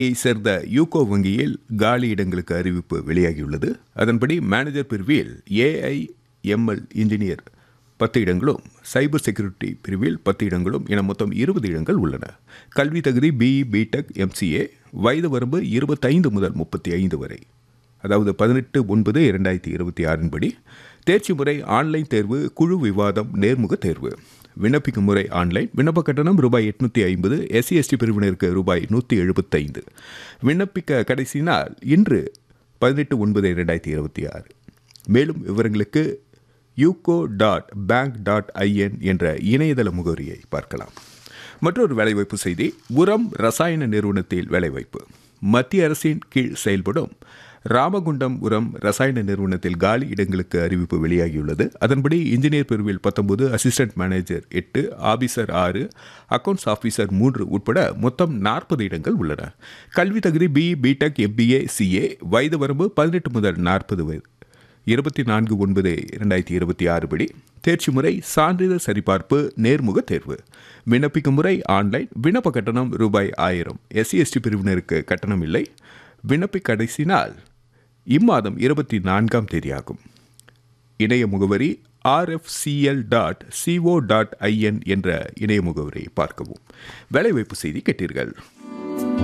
சேர்ந்த யூகோ வங்கியில் காலி இடங்களுக்கு அறிவிப்பு வெளியாகியுள்ளது அதன்படி மேனேஜர் பிரிவில் ஏஐஎம்எல் இன்ஜினியர் பத்து இடங்களும் சைபர் செக்யூரிட்டி பிரிவில் பத்து இடங்களும் என மொத்தம் இருபது இடங்கள் உள்ளன கல்வி தகுதி பிஇ பிடெக் எம்சிஏ வயது வரம்பு இருபத்தைந்து முதல் முப்பத்தி ஐந்து வரை அதாவது பதினெட்டு ஒன்பது இரண்டாயிரத்தி இருபத்தி ஆறின் படி தேர்ச்சி முறை ஆன்லைன் தேர்வு குழு விவாதம் நேர்முக தேர்வு விண்ணப்பிக்கும் முறை ஆன்லைன் விண்ணப்ப கட்டணம் ரூபாய் எட்நூற்றி ஐம்பது எஸ்சி எஸ்டி பிரிவினருக்கு ரூபாய் நூற்றி எழுபத்தைந்து விண்ணப்பிக்க கடைசி நாள் இன்று பதினெட்டு ஒன்பது இரண்டாயிரத்தி இருபத்தி ஆறு மேலும் விவரங்களுக்கு UCO dot bank dot IN என்ற இணையதள முகவரியை பார்க்கலாம் மற்றொரு வேலைவாய்ப்பு செய்தி உரம் ரசாயன நிறுவனத்தில் வேலைவாய்ப்பு மத்திய அரசின் கீழ் செயல்படும் ராமகுண்டம் உரம் ரசாயன நிறுவனத்தில் காலி இடங்களுக்கு அறிவிப்பு வெளியாகியுள்ளது அதன்படி இன்ஜினியர் பிரிவில் பத்தொன்பது அசிஸ்டன்ட் மேனேஜர் எட்டு ஆபீசர் ஆறு அக்கவுண்ட்ஸ் ஆஃபீஸர் மூன்று உட்பட மொத்தம் நாற்பது இடங்கள் உள்ளன கல்வி தகுதி பி பிடெக் எம்பிஏ சிஏ வயது வரம்பு பதினெட்டு முதல் நாற்பது வயது இருபத்தி நான்கு ஒன்பது இரண்டாயிரத்தி இருபத்தி ஆறு படி தேர்ச்சி முறை சான்றிதழ் சரிபார்ப்பு நேர்முக தேர்வு விண்ணப்பிக்கும் முறை ஆன்லைன் விண்ணப்ப கட்டணம் ரூபாய் ஆயிரம் எஸ்சி எஸ்டி பிரிவினருக்கு கட்டணம் இல்லை விண்ணப்பி கடைசி நாள் இம்மாதம் இருபத்தி நான்காம் தேதியாகும் இணைய முகவரி RFCL dot CO dot IN என்ற இணைய முகவரியை பார்க்கவும் வேலைவாய்ப்பு செய்தி கேட்டீர்கள்